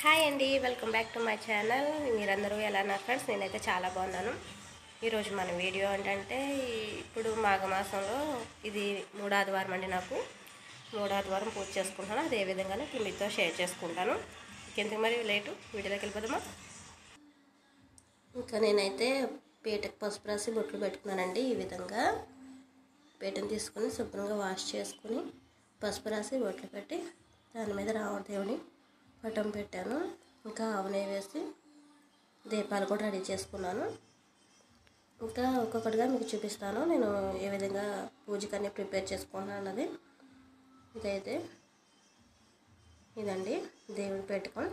hi అండి welcome back to my channel మీరందరూ ఎలా నా ఫ్రెండ్స్ నేనైతే చాలా బాగున్నాను ఈరోజు మన వీడియో ఏంటంటే ఇప్పుడు మాఘమాసంలో ఇది మూడో ఆదివారం అండి నాకు మూడో ఆదివారం పూజ చేసుకుంటాను అదే విధంగానే ఇప్పుడు మీతో షేర్ చేసుకుంటాను ఇంకెందుకు మరి లేటు వీడియోలోకి వెళ్ళిపోదామా ఇంకా నేనైతే పీటకు పసుపు రాసి బొట్లు పెట్టుకున్నానండి ఈ విధంగా పీటను తీసుకుని శుభ్రంగా వాష్ చేసుకుని పసుపు రాసి బొట్లు పెట్టి దాని మీద రామదేవుని పటం పెట్టాను ఇంకా ఆవునే వేసి దీపాలు కూడా రెడీ చేసుకున్నాను ఇంకా ఒక్కొక్కటిగా మీకు చూపిస్తాను నేను ఏ విధంగా పూజకన్నీ ప్రిపేర్ చేసుకున్నాను అన్నది ఇదైతే ఇదండి దేవుడి పెట్టుకొని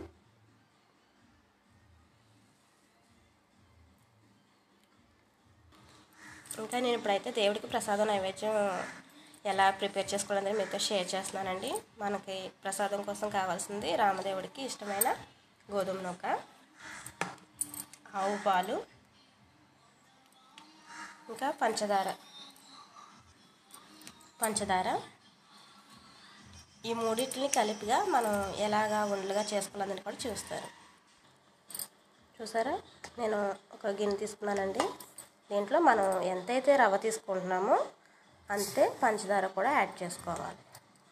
ఇంకా నేను ఇప్పుడైతే దేవుడికి ప్రసాదం నైవేద్యం ఎలా ప్రిపేర్ చేసుకోవడం అనేది మీతో షేర్ చేస్తున్నానండి మనకి ప్రసాదం కోసం కావాల్సింది రామదేవుడికి ఇష్టమైన గోధుమ నూక ఆవు పాలు ఇంకా పంచదార పంచదార ఈ మూడింటిని కలిపిగా మనం ఎలాగా ఉండలుగా చేసుకోవాలని కూడా చూస్తారు చూసారా నేను ఒక గిన్నె తీసుకున్నానండి దీంట్లో మనం ఎంతైతే రవ్వ తీసుకుంటున్నామో అంతే పంచదార కూడా యాడ్ చేసుకోవాలి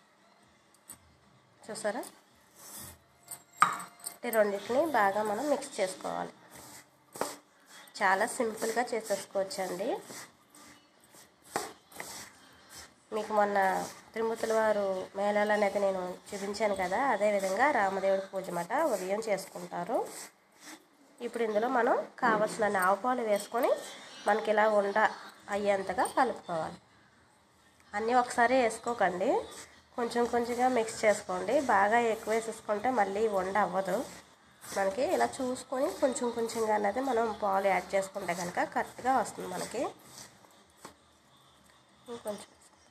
చూసారా ఈ రెండింటిని బాగా మనం మిక్స్ చేసుకోవాలి చాలా సింపుల్గా చేసేసుకోవచ్చండి మీకు మొన్న తిరుమతుల వారు మేళాలు అనేది నేను చూపించాను కదా అదేవిధంగా రామదేవుడి పూజ మాట ఉదయం చేసుకుంటారు ఇప్పుడు ఇందులో మనం కావలసిన ఆవుపాలు వేసుకొని మనకి ఇలా ఉండ అయ్యేంతగా కలుపుకోవాలి అన్నీ ఒకసారి వేసుకోకండి కొంచెం కొంచెంగా మిక్స్ చేసుకోండి బాగా ఎక్కువ వేసేసుకుంటే మళ్ళీ వండ అవ్వదు మనకి ఇలా చూసుకొని కొంచెం కొంచెంగా అనేది మనం పాలు యాడ్ చేసుకుంటే కనుక కరెక్ట్గా వస్తుంది మనకి కొంచెం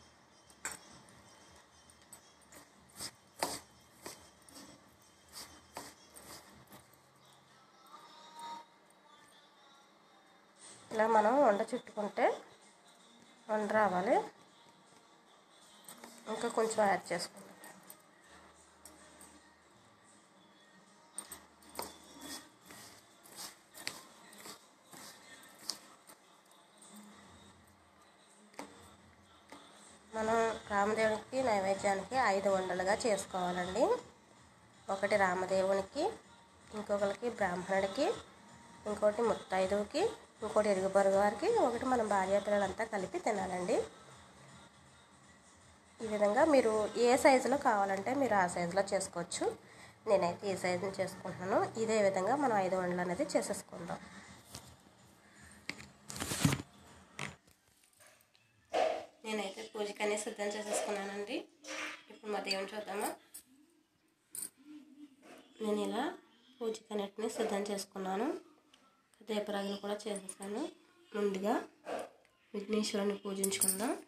ఇలా మనం వండ చుట్టుకుంటే వండ రావాలి ఇంకా కొంచెం యాడ్ చేసుకుందాం మనం రామదేవునికి నైవేద్యానికి ఐదు వండలుగా చేసుకోవాలండి ఒకటి రామదేవునికి ఇంకొకరికి బ్రాహ్మణుడికి ఇంకోటి ముత్తైదువుకి ఇంకోటి ఎరుగు పొరుగు వారికి ఒకటి మన భార్య పిల్లలంతా కలిపి తినాలండి ఈ విధంగా మీరు ఏ సైజులో కావాలంటే మీరు ఆ సైజులో చేసుకోవచ్చు నేనైతే ఈ సైజుని చేసుకుంటున్నాను ఇదే విధంగా మనం ఐదు వండలు అనేది చేసేసుకుందాం నేనైతే పూజకి అనేది సిద్ధం చేసేసుకున్నానండి ఇప్పుడు మా దేవుని చూద్దామా నేను ఇలా పూజకి అన్నిటిని సిద్ధం చేసుకున్నాను దీపరాగిని కూడా చేసేసాను ముందుగా విఘ్నేశ్వరుని పూజించుకుందాం